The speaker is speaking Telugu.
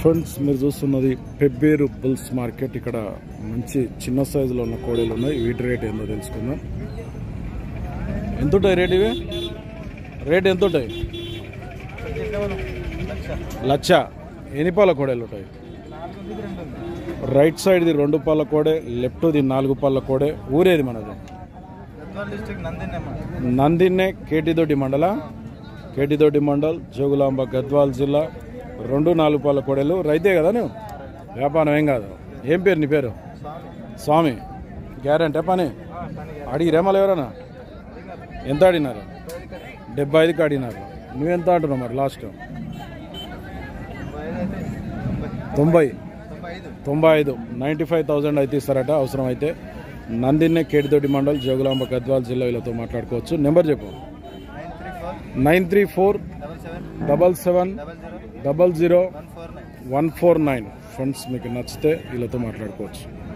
ఫ్రెండ్స్ మీరు చూస్తున్నది పెబ్బేరు బుల్స్ మార్కెట్ ఇక్కడ మంచి చిన్న సైజులో ఉన్న కోడీలు ఉన్నాయి వీటి రేట్ ఏందో తెలుసుకుందాం ఎంత ఉంటాయి రేట్ ఇవి రేట్ ఎంత ఉంటాయి లక్ష ఎన్ని పాల కోడలు ఉంటాయి రైట్ సైడ్ది రెండు పాల కోడే లెఫ్ట్ది నాలుగు పాల కోడే ఊరేది మనది డిస్ట్రిక్ట్ నందినేమా నందిన్నే కేటిదొడ్డి మండల కేటిదొడ్డి మండల్ జోగులాంబ గద్వాల్ జిల్లా రెండు నాలుగు పాల కోడలు రైతే కదా నువ్వు వ్యాపారం ఏం కాదు ఏం పేరు నీ పేరు స్వామి గ్యారంటీ పని అడిగిరేమలు ఎవరన్నా ఎంత అడిగినారు డెబ్బై ఐదుకి అడిగినారు నువ్వెంత అంటున్నావు మరి లాస్ట్ తొంభై తొంభై ఐదు తొంభై ఐదు నైంటీ ఫైవ్ థౌజండ్ అయితే ఇస్తారట అవసరం అయితే నందిన్నే కేటిదొడ్డి మండల్ జోగులాంబ గద్వాల్ జిల్లా వీళ్ళతో మాట్లాడుకోవచ్చు నెంబర్ చెప్పు nine three four nine three four double seven double seven double zero double zero one four nine one four nine friends మీకు నచ్చితే వీళ్ళతో మాట్లాడుకోవచ్చు